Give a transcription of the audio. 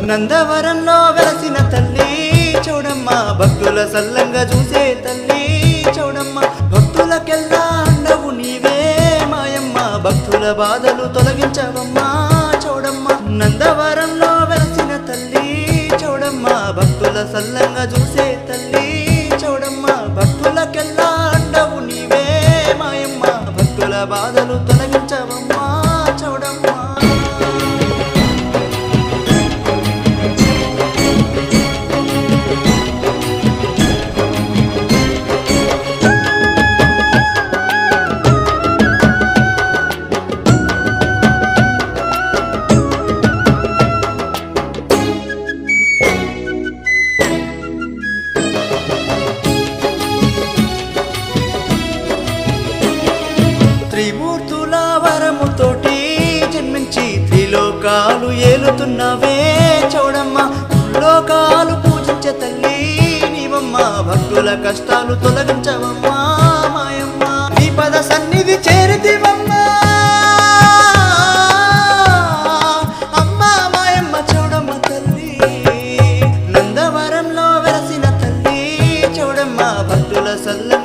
నందవరంలో వెలసిన తల్లి చూడమ్మ భక్తుల సల్లంగా చూసే తల్లి చూడమ్మ భక్తులకెల్లా అండవు నీవే మాయమ్మ భక్తుల బాధలు తొలగించవమ్మా చూడమ్మ నందవరంలో వెలసిన తల్లి చూడమ్మ భక్తుల సల్లంగా చూసే తల్లి చూడమ్మ భక్తులకెల్లా అండవు నీవే మాయమ్మ భక్తుల బాధలు తొలగించవమ్మా చూడమ్మా త్రిమూర్తుల వరముతోటి జన్మించి త్రిలోకాలు ఏలుతున్నవే చౌడమ్మ లోకాలు పూజించే తల్లి నీవమ్మ భక్తుల కష్టాలు తొలగించవమ్మా మాయమ్మ నీ పద సన్నిధి చేరితివమ్మా అమ్మా మాయమ్మ చౌడమ్మ తల్లి నందవరంలో వెలసిన తల్లి చౌడమ్మ భక్తుల సల్ల